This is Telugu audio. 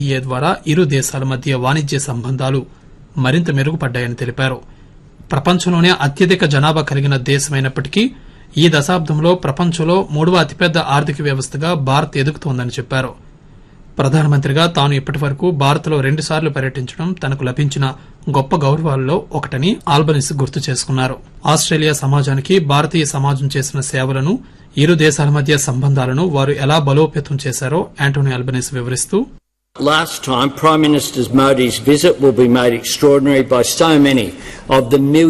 ఏ ద్వారా ఇరు దేశాల మధ్య వాణిజ్య సంబంధాలు మరింత మెరుగుపడ్డాయని తెలిపారు ప్రపంచంలోనే అత్యధిక జనాభా కలిగిన దేశమైనప్పటికీ ఈ దశాబ్దంలో ప్రపంచంలో మూడవ అతిపెద్ద ఆర్థిక వ్యవస్థగా భారత్ ఎదుగుతోందని చెప్పారు ప్రధానమంత్రిగా తాను ఇప్పటివరకు భారత్లో రెండుసార్లు పర్యటించడం తనకు లభించిన గొప్ప గౌరవాల్లో ఒకటని ఆల్బనిస్ గుర్తు చేసుకున్నారు ఆస్ట్రేలియా సమాజానికి భారతీయ సమాజం చేసిన సేవలను ఇరు దేశాల మధ్య సంబంధాలను వారు ఎలా బలోపేతం చేశారో యాంటోనీ ఆల్బనిస్ వివరిస్తూ Last time, Prime Minister Modi's visit will be made extraordinary by so many of the millions.